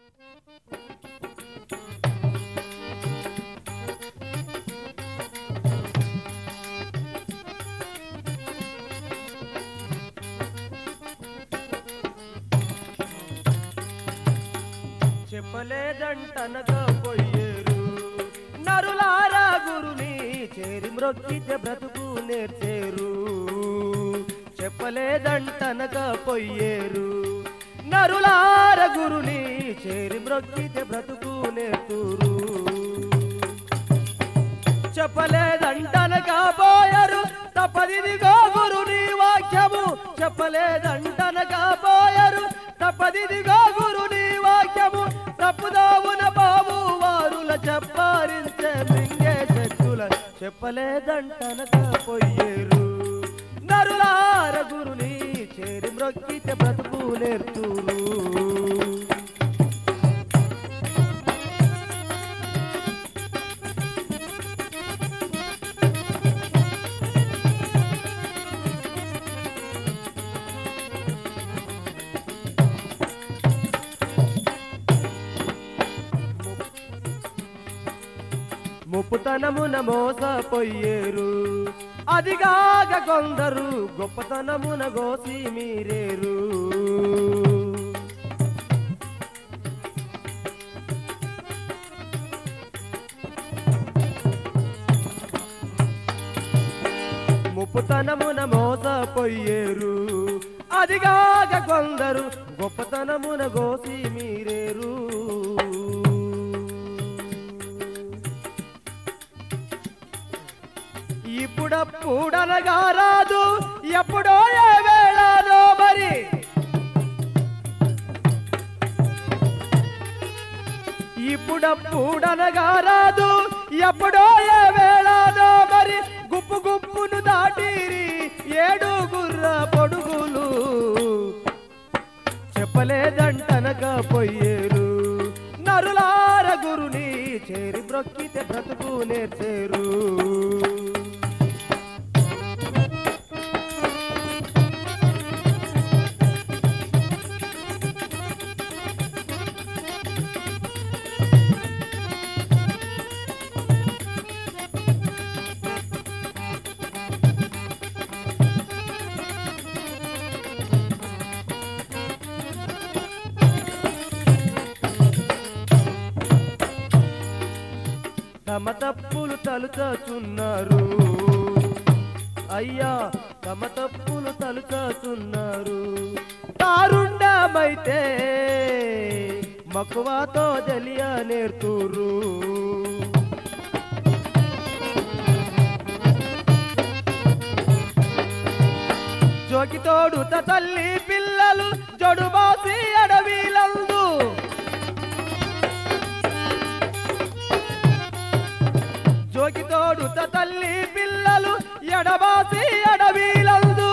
చెప్పలేదంటనగా పోయేరు నరులారా గురుని చేరి మ్రొక్కితే బ్రతుకు నేర్చేరు చెప్పలేదంటనగా పోయేరు నరులార గురుని చేరి మ్రొక్కితే బ్రతుకు నేర్తురు చెప్పలేదంటనగా పోయరు తపదిదిగో గురుని వాక్యము చెప్పలేదంటనగా పోయరు తపదిదిగో గురుని వాక్యము తప్పుదావున బాబు వారుల చెప్పారించే మింగే చెట్టుల చెప్పలేదంటనగా పోయేరు నరులార గురుని చేరి మ్రొక్కితే బ్రతుకు నేర్తురు ముప్పుతనమున మోసపోయేరు అదిగాక కొందరు గొప్పతనమున గోసి మీరేరు ముప్పుతనమున మోసపోయేరు అదిగాక కొందరు గొప్పతనమున గోసి మీరేరు ఇప్పుడప్పుడనగా రాదు ఎప్పుడో ఏ వేళనో మరి ఇప్పుడప్పుడనగా రాదు ఎప్పుడో ఏ వేళనో మరి గుప్పు గుప్పును దాటిరి ఏడు గుర్ర పొడుగులు చెప్పలేదంటనగా పోయేరు నరులార గురుని చేరి బ్రొక్కితే బ్రతుకు నేర్చేరు తమ తప్పులు తలుచున్నారు అయ్యా తమ తప్పులు తలుచున్నారు తారుండమైతే మక్కువతో జలియ నేర్తురు జోకితోడు తల్లి పిల్లలు జడుబాసి అడవిలందు జోకితోడు తల్లి పిల్లలు ఎడబాసి అడవిలందు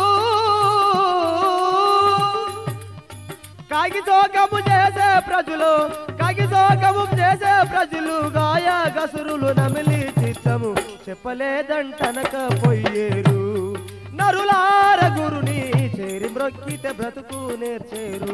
కాగి జోకము చేసే ప్రజలు కాగి జోకము చేసే ప్రజలు గాయ గసురులు నమిలి చిత్తము చెప్పలేదంటనక పోయేరు నరులార గురుని చేరి మ్రొక్కితే బ్రతుకు నేర్చేరు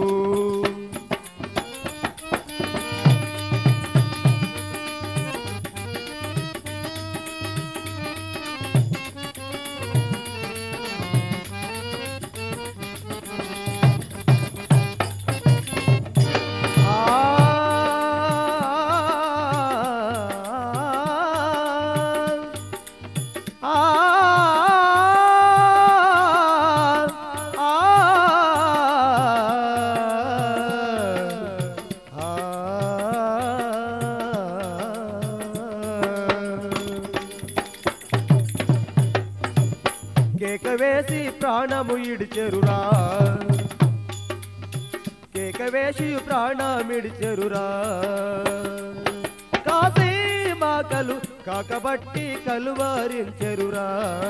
కేక వేసి ప్రాణము ఇడిచెరురా కేక వేసి ప్రాణమిడిచెరురా కాసీ మాకలు కాకబట్టి కలువరించెరురా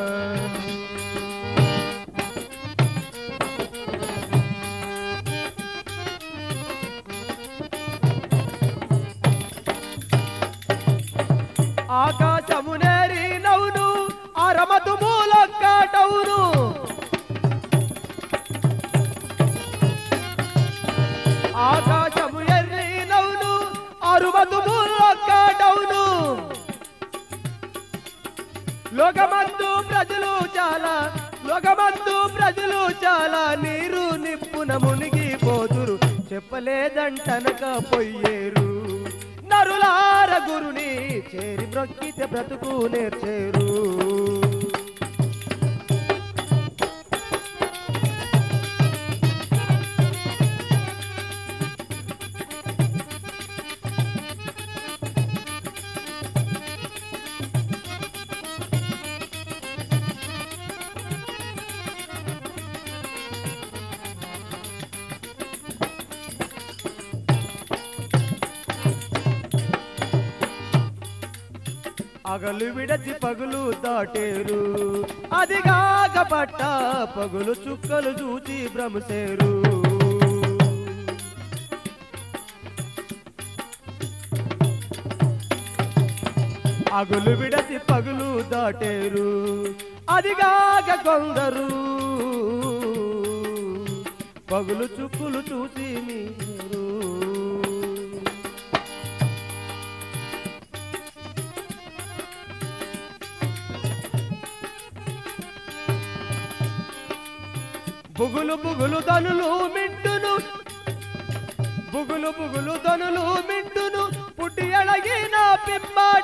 ఆకాశమునేరి నవ్వును అరమతు మూలొక్కటవును ఆకాశము అరవతుములొక్కటవును లోకమందు ప్రజలు చాలా లోకమందు ప్రజలు చాలా నీరు నిప్పున మునిగిపోదురు చెప్పలేదంటనక పొయ్యేరు నరులార గురుని చేరి మ్రొక్కితే బ్రతుకు నేర్చేరు అగలు విడచి పగులు దాటేరు అదిగాక పట్ట పగులు చుక్కలు చూచి భ్రమసేరు అగులు విడచి పగులు దాటేరు అదిగాక కొందరు పగులు చుక్కులు చూసి మీరు బుగులు బుగులు దనులు మింటును బుగులు బుగులు దనులు మింటును పుట్టి అడగిన పిమ్మాట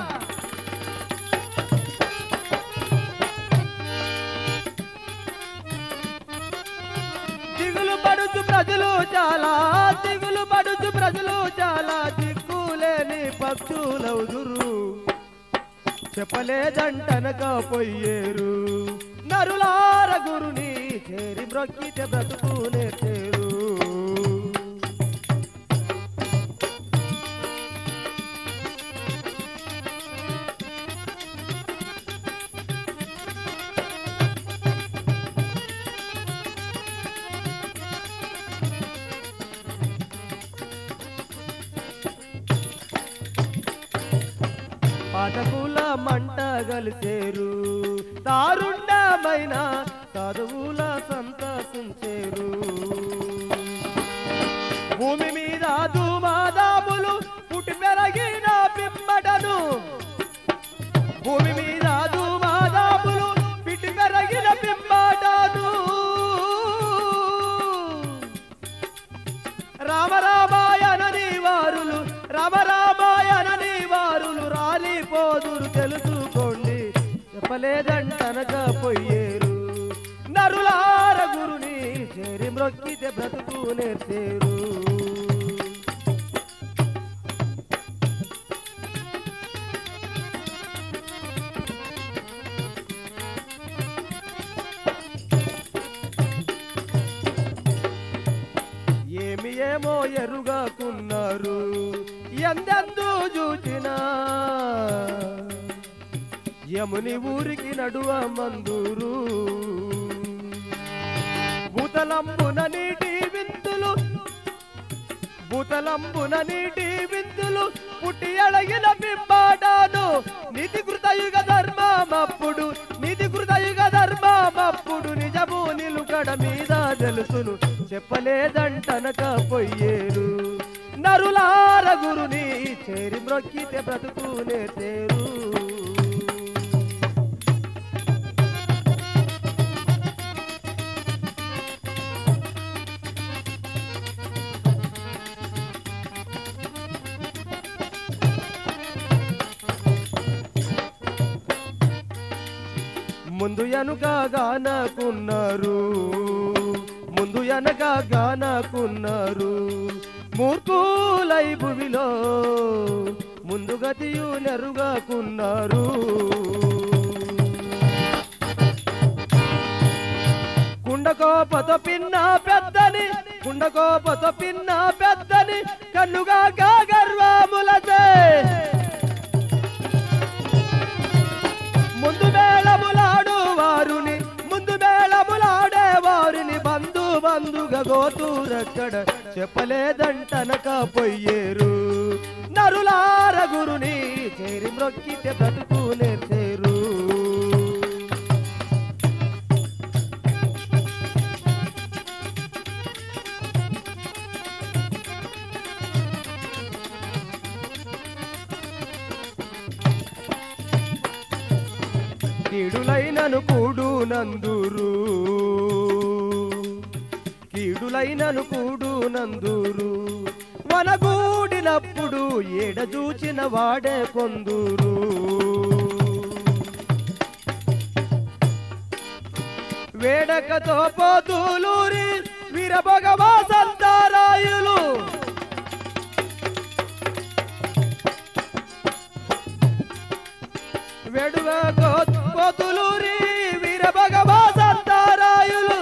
దిగులు పడుచు ప్రజలు చాలా దిగులు పడుచు ప్రజలు చాలా దిక్కులేని పక్షులవుదురు చెప్పలేదంటనక పొయ్యేరు నరులార గురుని చేరి బ్రొక్కితే బ్రతుకు నేర్చేరు పాఠకుల మంట గలిసేరు దారుణమైన చదువుల సంతసించేరు భూమి మీద ధూమాదాములు పుట్టి పెరగిన పిమ్మటను భూమి మీద ధూమాదాములు పిట్టి పెరగిన పిమ్మటను రామ రామాయణని వారులు రామ రామాయణని వారులు రాలిపోదురు తెలుసుకోండి చెప్పలేదంటనక పొయ్యేరు నరులార గురుని చేరి మ్రొక్కితే బ్రతుకు నేర్చేరు ఏమి ఏమో ఎరుగాకున్నారు ఎందెందు చూచినా యముని ఊరికి నడువ మందూరు భూతలంబున నీటి విందులు భూతలంబున నీటి విందులు పుట్టి అడగిన బింబాడాను నీతి కృతయుగ ధర్మమప్పుడు నీతి కృతయుగ ధర్మమప్పుడు నిజము నిలుకడ మీద తెలుసును చెప్పలేదంటనక పొయ్యేరు నరులార గురుని చేరి మ్రొక్కితే బ్రతుకు నేర్చేరు ముందు వెనుక గానకున్నారు ముందు వెనక గానకున్నారు మూర్ఖులై భూమిలో ముందు గతియు నెరుగాకున్నారు కుండకోపతో పిన్న పెద్దని కుండకోపతో పిన్న పెద్దని కన్నుగా గర్వములతే ముందు మేళములాడు వారుని ముందు మేళములాడే వారిని బంధు బంధుగా గోతూరక్కడ చెప్పలేదంటనక పొయ్యేరు నరులార గురుని చేరి మ్రొక్కితే బ్రతుకు నేర్చేరు కీడులైనను కూడు నందురు కీడులైనను కూడు నందురు వనగూడినప్పుడు ఏడ చూచిన వాడే కొందురు వేడకతో పోతులూరి వీరభగవా సంతారాయులు వెడువ పోతులూరి వీరభగవా సంతారాయులు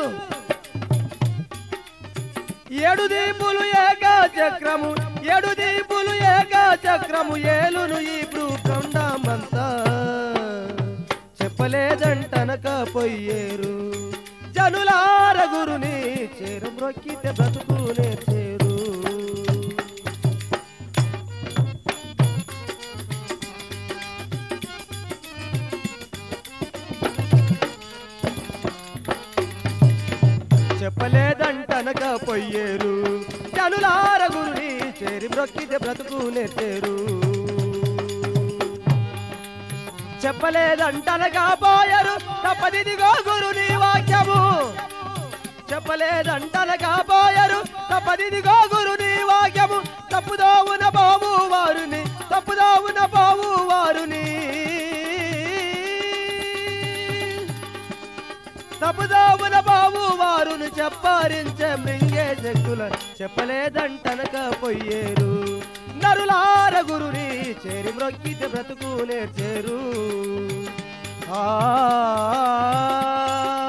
ఏడు దీపులు ఏక చక్రము ఏడు దీపులు ఏక చక్రము ఏలును ఈ భూఖండమంతా చెప్పలేదంటనక పొయ్యేరు జనులార గురుని చేరు మ్రొక్కితే బ్రతుకునే చేరు చెప్పలేదంటనక పొయ్యేరు జనులార గురుని చేరి మ్రొక్కితే బ్రతుకునే చేరు చెప్పలేదంటనగా పోయరు తప్పదిదిగో గురుని వాక్యము చెప్పలేదంటనగా పోయరు తప్పదిదిగో గురుని వాక్యము తప్పుదోవున బావు వారుని తప్పుదోవున బావు వారుని తప్పుదోవున బావు వారును చెప్పారించే మృంగే శక్తుల చెప్పలేదంటనక పొయ్యేరు నరులార గురుని చేరి మ్రొక్కితే బ్రతుకు నేర్చేరు ఆ